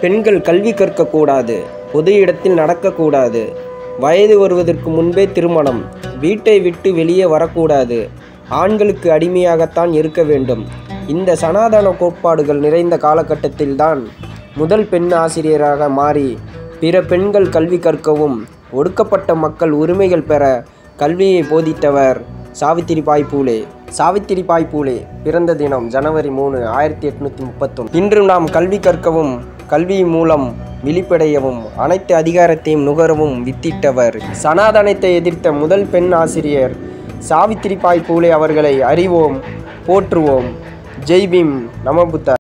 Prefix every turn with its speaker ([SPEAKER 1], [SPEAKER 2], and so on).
[SPEAKER 1] பெண்கள் கல்வி கற்கக்கூடாது பொது இடத்தில் நடக்கக்கூடாது வயது வருவதற்கு முன்பே திருமணம் வீட்டை விட்டு வெளியே வரக்கூடாது ஆண்களுக்கு அடிமையாகத்தான் இருக்க வேண்டும் இந்த சனாதன கோட்பாடுகள் நிறைந்த காலகட்டத்தில்தான் முதல் பெண் ஆசிரியராக மாறி பிற பெண்கள் கல்வி கற்கவும் ஒடுக்கப்பட்ட மக்கள் உரிமைகள் பெற கல்வியை போதித்தவர் சாவித்திரிபாய் பூலே சாவித்திரிபாய் பூலே பிறந்த தினம் ஜனவரி மூணு ஆயிரத்தி எட்நூற்றி முப்பத்தொன்று இன்று நாம் கல்வி கற்கவும் கல்வி மூலம் விழிப்படையவும் அனைத்து அதிகாரத்தையும் நுகரவும் வித்திட்டவர் சனாதனத்தை எதிர்த்த முதல் பெண் ஆசிரியர் சாவித்திரிபாய் பூலே அவர்களை அறிவோம் போற்றுவோம் ஜெய் பீம் நம புத்த